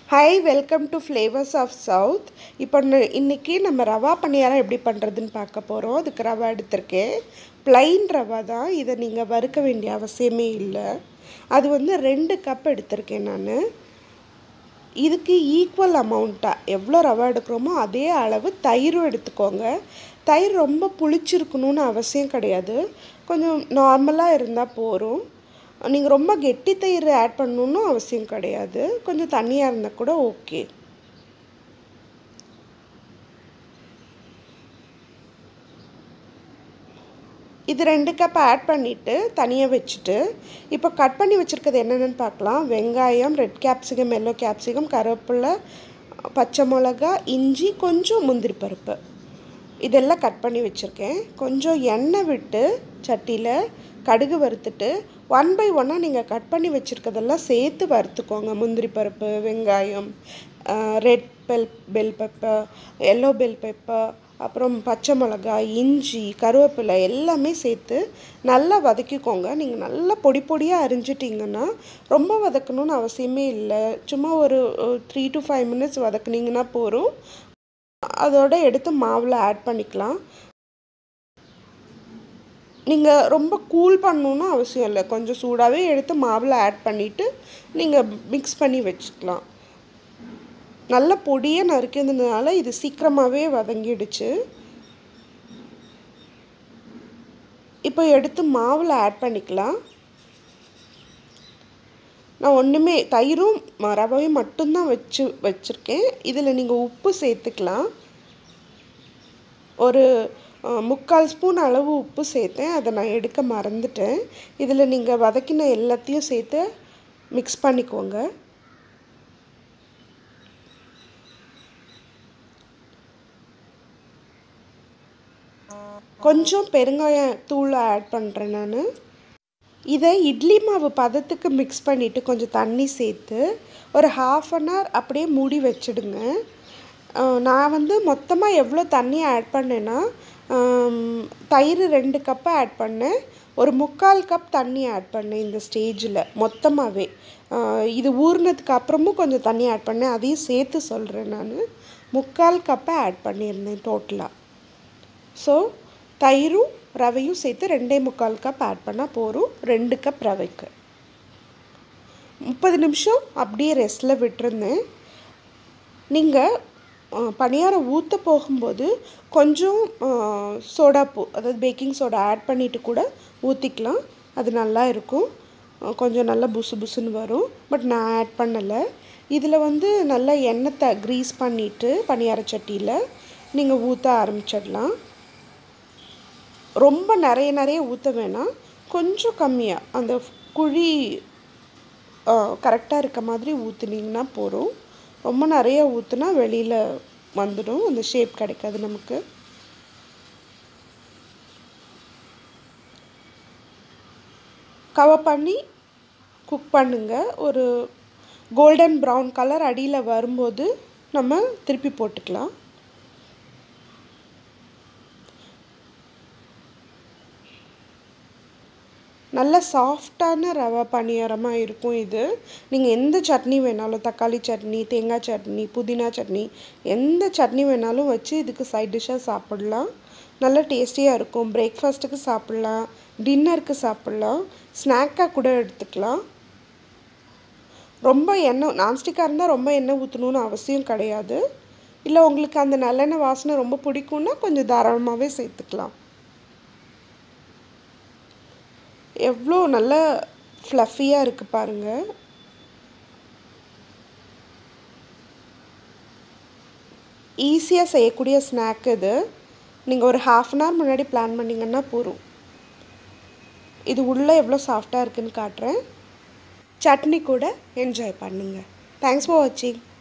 hi welcome to flavours of south இப்போ ந- இன்னைக்கு நம்ம ரவா பணியாரம் எப்படி பண்ணுறதுன்னு பார்க்க போகிறோம் அதுக்கு ரவா எடுத்திருக்கேன் plain ரவா தான் இதை நீங்கள் வறுக்க வேண்டிய அவசியமே இல்லை அது வந்து ரெண்டு கப் எடுத்திருக்கேன் நான் இதுக்கு ஈக்குவல் அமௌண்ட்டாக எவ்வளோ ரவா எடுக்கிறோமோ அதே அளவு தயிரும் எடுத்துக்கோங்க தயிர் ரொம்ப புளிச்சிருக்கணும்னு அவசியம் கிடையாது கொஞ்சம் நார்மலாக இருந்தால் போதும் நீங்கள் ரொம்ப கெட்டி தயிர் ஆட் பண்ணணுன்னு அவசியம் கிடையாது கொஞ்சம் தண்ணியாக இருந்தால் கூட ஓகே இது ரெண்டு கப் ஆட் பண்ணிவிட்டு தனியாக வச்சுட்டு இப்போ கட் பண்ணி வச்சுருக்கிறது என்னென்னு பார்க்கலாம் வெங்காயம் ரெட் கேப்சிகம் எல்லோ கேப்சிகம் கருவேப்பிலை பச்சை மிளகா இஞ்சி கொஞ்சம் முந்திரி பருப்பு இதெல்லாம் கட் பண்ணி வச்சுருக்கேன் கொஞ்சம் எண்ணெய் விட்டு சட்டியில் கடுகு வறுத்துட்டு ஒன் பை ஒன்னாக நீங்கள் கட் பண்ணி வச்சுருக்கதெல்லாம் சேர்த்து வறுத்துக்கோங்க முந்திரி பருப்பு வெங்காயம் red bell bell pepper yellow bell pepper அப்புறம் பச்சை மிளகாய் இஞ்சி கருவேப்பிலை எல்லாமே சேர்த்து நல்லா வதக்கிக்கோங்க நீங்கள் நல்லா பொடி பொடியாக அரிஞ்சிட்டிங்கன்னா ரொம்ப வதக்கணும்னு அவசியமே இல்லை சும்மா ஒரு த்ரீ டு ஃபைவ் மினிட்ஸ் வதக்குனீங்கன்னா போதும் அதோட எடுத்து மாவில் ஆட் பண்ணிக்கலாம் நீங்கள் ரொம்ப கூல் பண்ணணுன்னு அவசியம் இல்லை கொஞ்சம் சூடாகவே எடுத்து மாவில் ஆட் பண்ணிவிட்டு நீங்கள் மிக்ஸ் பண்ணி வச்சுக்கலாம் நல்ல பொடியை நறுக்கிறதுனால இது சீக்கிரமாகவே வதங்கிடுச்சு இப்போ எடுத்து மாவில் ஆட் பண்ணிக்கலாம் நான் ஒன்றுமே தயிரும் ம- ரவையும் மட்டும்தான் வச்சு வச்சுருக்கேன் இதில் நீங்கள் உப்பு சேர்த்துக்கலாம் ஒரு அஹ், முக்கால் ஸ்பூன் அளவு உப்பு சேர்த்தேன் அதை நான் எடுக்க மறந்துட்டேன் இதில் நீங்கள் வதக்கின எல்லாத்தையும் சேர்த்து மிக்ஸ் பண்ணிக்கோங்க கொஞ்சம் பெருங்காய தூள் ஆட் பண்ணுறேன் நான் இதை இட்லி மாவு பதத்துக்கு மிக்ஸ் பண்ணிவிட்டு கொஞ்சம் தண்ணி சேர்த்து ஒரு ஹாஃப் அன் ஹவர் அப்படியே மூடி வச்சிடுங்க அஹ் நான் வந்து மொத்தமாக எவ்வளோ தண்ணி ஆட் பண்ணேன்னா ஆம், தயிர் ரெண்டு கப்பு ஆட் பண்ணேன் ஒரு முக்கால் கப் தண்ணி ஆட் பண்ணேன் இந்த ஸ்டேஜில் மொத்தமாகவே இது ஊறினதுக்கு அப்புறமும் கொஞ்சம் தண்ணி ஆட் பண்ணேன் அதையும் சேர்த்து சொல்கிறேன் நான் முக்கால் கப்பை ஆட் பண்ணியிருந்தேன் டோட்டலாக ஸோ தயிரும் ரவையும் சேர்த்து ரெண்டே முக்கால் கப் ஆட் பண்ணால் போதும் ரெண்டு கப் ரவைக்கு முப்பது நிமிஷம் அப்படியே ரெஸ்ட்டில் விட்டுருந்தேன் நீங்கள் பணியாரம் ஊற்ற போகும்போது கொஞ்சம் சோடாப்பூ அதாவது பேக்கிங் சோடா ஆட் பண்ணிவிட்டு கூட ஊற்றிக்கலாம் அது நல்லா இருக்கும் அஹ், கொஞ்சம் நல்லா புசு புசுன்னு வரும் பட் நான் ஆட் பண்ணலை இதில் வந்து நல்லா எண்ணெத்தை க்ரீஸ் பண்ணிவிட்டு பணியார சட்டியில் நீங்கள் ஊற்ற ஆரம்பிச்சிடலாம் ரொம்ப நிறைய நிறைய ஊற்ற வேணாம் கொஞ்சம் கம்மியாக அந்த குழி கரெக்டாக இருக்க மாதிரி ஊற்றுனீங்கன்னா போதும் ரொம்ப நிறைய ஊற்றுனா வெளியில் வந்துடும் அந்த ஷேப் கிடைக்காது நமக்கு கவர் பண்ணி குக் பண்ணுங்க ஒரு கோல்டன் ப்ரௌன் கலர் அடியில் வரும்போது நம்ம திருப்பி போட்டுக்கலாம் நல்ல சாஃப்டான ரவை பணியாரமாக இருக்கும் இது நீங்கள் எந்த சட்னி வேணாலும் தக்காளி சட்னி தேங்காய் சட்னி புதினா சட்னி எந்த சட்னி வேணாலும் வச்சு இதுக்கு சைட் டிஷ்ஷாக சாப்பிட்லாம் நல்ல டேஸ்டியாக இருக்கும் பிரேக்ஃபாஸ்ட்டுக்கு சாப்பிட்லாம் டின்னருக்கு சாப்பிட்லாம் ஸ்நாக்காக கூட எடுத்துக்கலாம் ரொம்ப எண்ணெய் நான்ஸ்டிக்காக இருந்தால் ரொம்ப எண்ணெய் ஊற்றணுன்னு அவசியம் கிடையாது இல்லை உங்களுக்கு அந்த நல்லெண்ணெய் வாசனை ரொம்ப பிடிக்கும்னா கொஞ்சம் தாராளமாகவே சேர்த்துக்கலாம் எவ்வளோ நல்ல ஃப்ளஃபியாக இருக்குது பாருங்கள் ஈஸியாக செய்யக்கூடிய ஸ்நாக் இது நீங்கள் ஒரு ஹாஃப் அன் ஹவர் முன்னாடி பிளான் பண்ணிங்கன்னா போதும் இது உள்ளே எவ்வளோ சாஃப்டாக இருக்குன்னு காட்டுறேன் சட்னி கூட என்ஜாய் பண்ணுங்கள் தேங்க்ஸ் ஃபார் வாட்சிங்